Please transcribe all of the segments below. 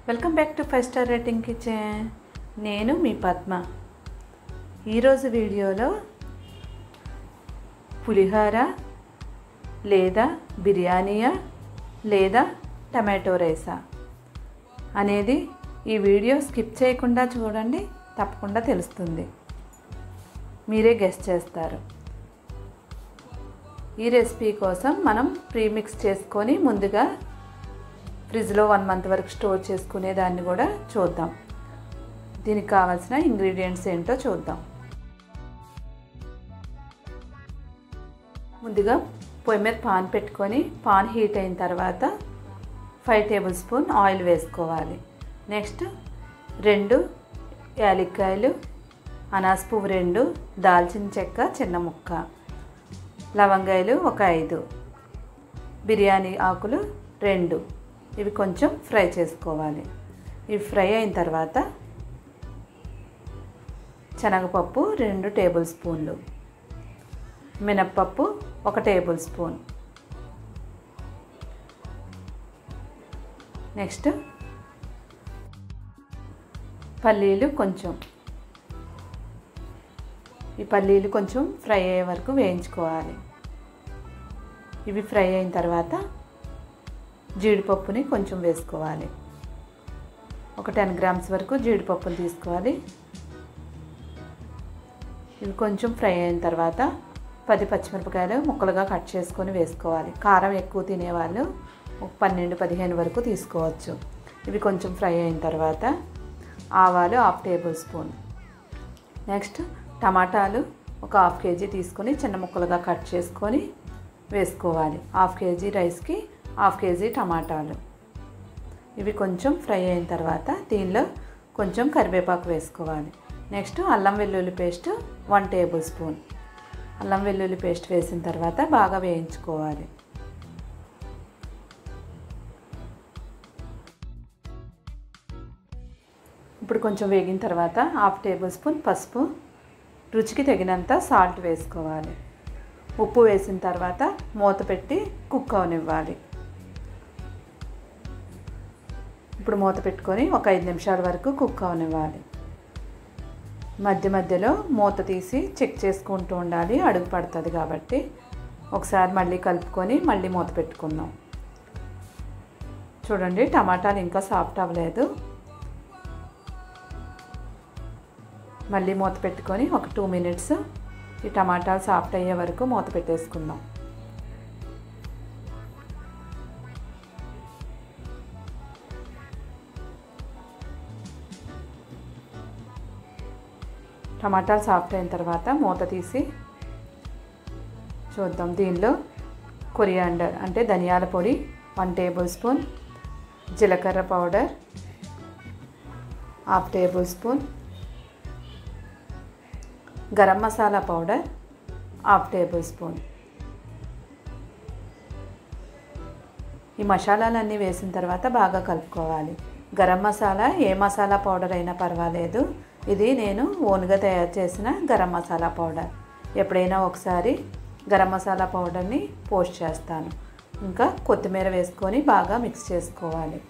welcome back to five star rating kitchen నేను మీ పద్మ ఈరోజు వీడియోలో పులిహోర లేదా బిర్యానీయా లేదా టమాటో రైసా అనేది ఈ వీడియో స్కిప్ చేయకుండా చూడండి తప్పకుండా తెలుస్తుంది మీరే గెస్ట్ చేస్తారు ఈ రెసిపీ కోసం మనం ప్రీమిక్స్ చేసుకొని ముందుగా ఫ్రిడ్జ్లో వన్ మంత్ వరకు స్టోర్ చేసుకునే దాన్ని కూడా చూద్దాం దీనికి కావాల్సిన ఇంగ్రీడియంట్స్ ఏంటో చూద్దాం ముందుగా పొయ్యి మీద పాన్ పెట్టుకొని పాన్ హీట్ అయిన తర్వాత ఫైవ్ టేబుల్ స్పూన్ ఆయిల్ వేసుకోవాలి నెక్స్ట్ రెండు యాలక్కాయలు అనాస పువ్వు రెండు దాల్చిన చెక్క చిన్న ముక్క లవంగాయలు ఒక ఐదు బిర్యానీ ఆకులు రెండు ఇవి కొంచెం ఫ్రై చేసుకోవాలి ఇవి ఫ్రై అయిన తర్వాత శనగపప్పు రెండు టేబుల్ స్పూన్లు మినప్పప్పు ఒక టేబుల్ స్పూన్ నెక్స్ట్ పల్లీలు కొంచెం ఈ పల్లీలు కొంచెం ఫ్రై అయ్యే వరకు వేయించుకోవాలి ఇవి ఫ్రై అయిన తర్వాత జీడిపప్పుని కొంచెం వేసుకోవాలి ఒక టెన్ గ్రామ్స్ వరకు జీడిపప్పుని తీసుకోవాలి ఇవి కొంచెం ఫ్రై అయిన తర్వాత పది పచ్చిమిరపకాయలు ముక్కలుగా కట్ చేసుకొని వేసుకోవాలి కారం ఎక్కువ తినేవాళ్ళు ఒక పన్నెండు పదిహేను వరకు తీసుకోవచ్చు ఇవి కొంచెం ఫ్రై అయిన తర్వాత ఆవాలు హాఫ్ టేబుల్ స్పూన్ నెక్స్ట్ టమాటాలు ఒక హాఫ్ కేజీ తీసుకొని చిన్న ముక్కలుగా కట్ చేసుకొని వేసుకోవాలి హాఫ్ కేజీ రైస్కి హాఫ్ కేజీ టమాటాలు ఇవి కొంచెం ఫ్రై అయిన తర్వాత దీనిలో కొంచెం కరివేపాకు వేసుకోవాలి నెక్స్ట్ అల్లం వెల్లుల్లి పేస్ట్ వన్ టేబుల్ స్పూన్ అల్లం వెల్లుల్లి పేస్ట్ వేసిన తర్వాత బాగా వేయించుకోవాలి ఇప్పుడు కొంచెం వేగిన తర్వాత హాఫ్ టేబుల్ స్పూన్ పసుపు రుచికి తగినంత సాల్ట్ వేసుకోవాలి ఉప్పు వేసిన తర్వాత మూత పెట్టి కుక్ అవనివ్వాలి ఇప్పుడు మూత పెట్టుకొని ఒక ఐదు నిమిషాల వరకు కుక్ అవనివ్వాలి మధ్య మధ్యలో మూత తీసి చెక్ చేసుకుంటూ ఉండాలి అడుగు పడుతుంది కాబట్టి ఒకసారి మళ్ళీ కలుపుకొని మళ్ళీ మూత పెట్టుకుందాం చూడండి టమాటాలు ఇంకా సాఫ్ట్ అవ్వలేదు మళ్ళీ మూత పెట్టుకొని ఒక టూ మినిట్స్ ఈ టమాటాలు సాఫ్ట్ అయ్యే వరకు మూత పెట్టేసుకుందాం టమాటాలు సాఫ్ట్ అయిన తర్వాత మూత తీసి చూద్దాం దీనిలో కొరియాండర్ అంటే ధనియాల పొడి వన్ టేబుల్ స్పూన్ జీలకర్ర powder half tablespoon garam masala powder half tablespoon ఈ మసాలాలన్నీ వేసిన తర్వాత బాగా కలుపుకోవాలి గరం మసాలా ఏ మసాలా పౌడర్ అయినా పర్వాలేదు ఇది నేను ఓన్గా తయారు చేసిన గరం మసాలా పౌడర్ ఎప్పుడైనా ఒకసారి గరం మసాలా పౌడర్ని పోస్ట్ చేస్తాను ఇంకా కొత్తిమీర వేసుకొని బాగా మిక్స్ చేసుకోవాలి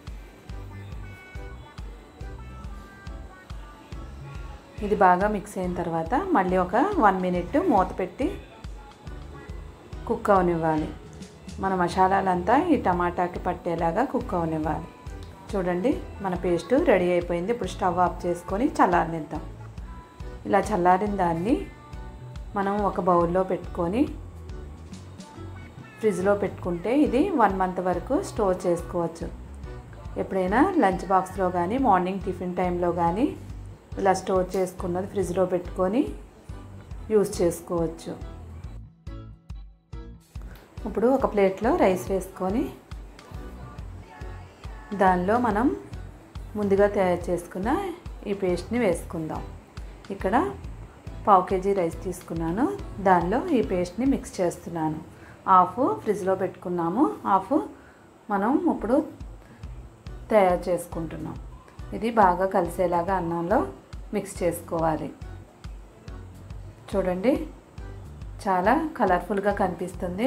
ఇది బాగా మిక్స్ అయిన తర్వాత మళ్ళీ ఒక వన్ మినిట్ మూత పెట్టి కుక్ అవనివ్వాలి మన మసాలాలంతా ఈ టమాటాకి పట్టేలాగా కుక్ అవనివ్వాలి చూడండి మన పేస్ట్ రెడీ అయిపోయింది ఇప్పుడు స్టవ్ ఆఫ్ చేసుకొని చల్లారనిద్దాం ఇలా చల్లారిన దాన్ని మనం ఒక బౌల్లో పెట్టుకొని ఫ్రిడ్జ్లో పెట్టుకుంటే ఇది వన్ మంత్ వరకు స్టోర్ చేసుకోవచ్చు ఎప్పుడైనా లంచ్ బాక్స్లో కానీ మార్నింగ్ టిఫిన్ టైంలో కానీ ఇలా స్టోర్ చేసుకున్నది ఫ్రిడ్జ్లో పెట్టుకొని యూస్ చేసుకోవచ్చు ఇప్పుడు ఒక ప్లేట్లో రైస్ వేసుకొని దానిలో మనం ముందుగా తయారు చేసుకున్న ఈ పేస్ట్ని వేసుకుందాం ఇక్కడ పావు కేజీ రైస్ తీసుకున్నాను దానిలో ఈ పేస్ట్ని మిక్స్ చేస్తున్నాను హాఫ్ ఫ్రిడ్జ్లో పెట్టుకున్నాము హాఫ్ మనం ఇప్పుడు తయారు చేసుకుంటున్నాం ఇది బాగా కలిసేలాగా అన్నంలో మిక్స్ చేసుకోవాలి చూడండి చాలా కలర్ఫుల్గా కనిపిస్తుంది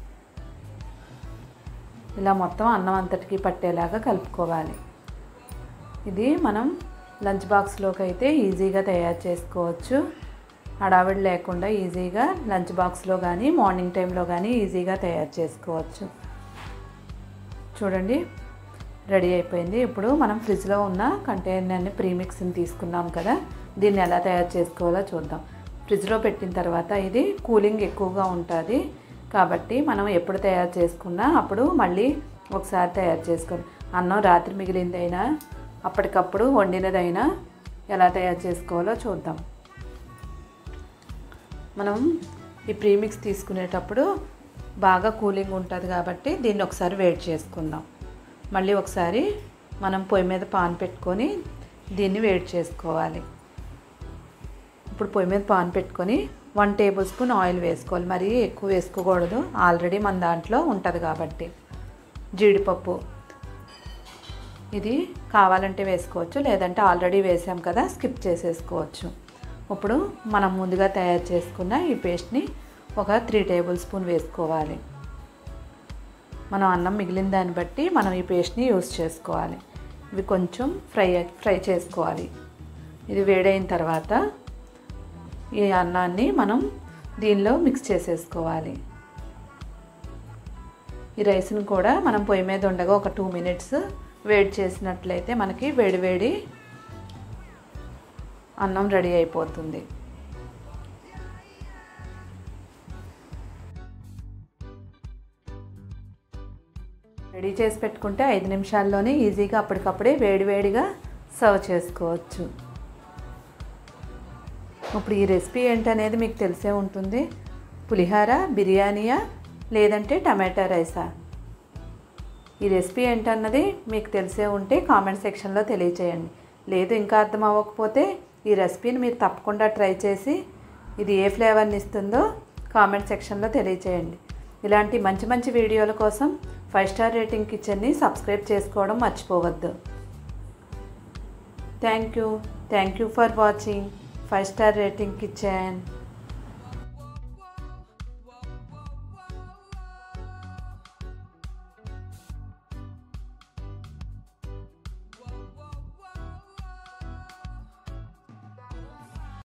ఇలా మొత్తం అన్నం అంతటికి పట్టేలాగా కలుపుకోవాలి ఇది మనం లంచ్ బాక్స్లోకి అయితే ఈజీగా తయారు చేసుకోవచ్చు హడావిడి లేకుండా ఈజీగా లంచ్ బాక్స్లో కానీ మార్నింగ్ టైంలో కానీ ఈజీగా తయారు చేసుకోవచ్చు చూడండి రెడీ అయిపోయింది ఇప్పుడు మనం ఫ్రిడ్జ్లో ఉన్న కంటైనర్ని ప్రీమిక్స్ని తీసుకున్నాం కదా దీన్ని ఎలా తయారు చేసుకోవాలో చూద్దాం ఫ్రిడ్జ్లో పెట్టిన తర్వాత ఇది కూలింగ్ ఎక్కువగా ఉంటుంది కాబట్టి మనం ఎప్పుడు తయారు చేసుకున్నా అప్పుడు మళ్ళీ ఒకసారి తయారు చేసుకోవాలి అన్నం రాత్రి మిగిలిందైనా అప్పటికప్పుడు వండినదైనా ఎలా తయారు చేసుకోవాలో చూద్దాం మనం ఈ ప్రీమిక్స్ తీసుకునేటప్పుడు బాగా కూలింగ్ ఉంటుంది కాబట్టి దీన్ని ఒకసారి వేడి చేసుకుందాం మళ్ళీ ఒకసారి మనం పొయ్యి మీద పాన్ పెట్టుకొని దీన్ని వేడి చేసుకోవాలి ఇప్పుడు పొయ్యి మీద పాన్ పెట్టుకొని వన్ టేబుల్ స్పూన్ ఆయిల్ వేసుకోవాలి మరీ ఎక్కువ వేసుకోకూడదు ఆల్రెడీ మన దాంట్లో ఉంటుంది కాబట్టి జీడిపప్పు ఇది కావాలంటే వేసుకోవచ్చు లేదంటే ఆల్రెడీ వేసాం కదా స్కిప్ చేసేసుకోవచ్చు ఇప్పుడు మనం ముందుగా తయారు చేసుకున్న ఈ పేస్ట్ని ఒక త్రీ టేబుల్ స్పూన్ వేసుకోవాలి మనం అన్నం మిగిలిన దాన్ని బట్టి మనం ఈ పేస్ట్ని యూస్ చేసుకోవాలి ఇవి కొంచెం ఫ్రై ఫ్రై చేసుకోవాలి ఇది వేడైన తర్వాత ఈ అన్నాన్ని మనం దీనిలో మిక్స్ చేసేసుకోవాలి ఈ రైస్ని కూడా మనం పొయ్యి మీద ఉండగా ఒక టూ మినిట్స్ వేడి చేసినట్లయితే మనకి వేడి వేడి అన్నం రెడీ అయిపోతుంది రెడీ చేసి పెట్టుకుంటే ఐదు నిమిషాల్లోనే ఈజీగా అప్పటికప్పుడే వేడివేడిగా సర్వ్ చేసుకోవచ్చు ఇప్పుడు ఈ రెసిపీ ఏంటనేది మీకు తెలిసే ఉంటుంది పులిహార బిర్యానీయా లేదంటే టమాటా రైసా ఈ రెసిపీ ఏంటన్నది మీకు తెలిసే ఉంటే కామెంట్ సెక్షన్లో తెలియచేయండి లేదు ఇంకా అర్థం అవ్వకపోతే ఈ రెసిపీని మీరు తప్పకుండా ట్రై చేసి ఇది ఏ ఫ్లేవర్ని ఇస్తుందో కామెంట్ సెక్షన్లో తెలియచేయండి ఇలాంటి మంచి మంచి వీడియోల కోసం ఫైవ్ స్టార్ రేటింగ్ కిచెన్ని సబ్స్క్రైబ్ చేసుకోవడం మర్చిపోవద్దు thank you thank you for watching five star rating kitchen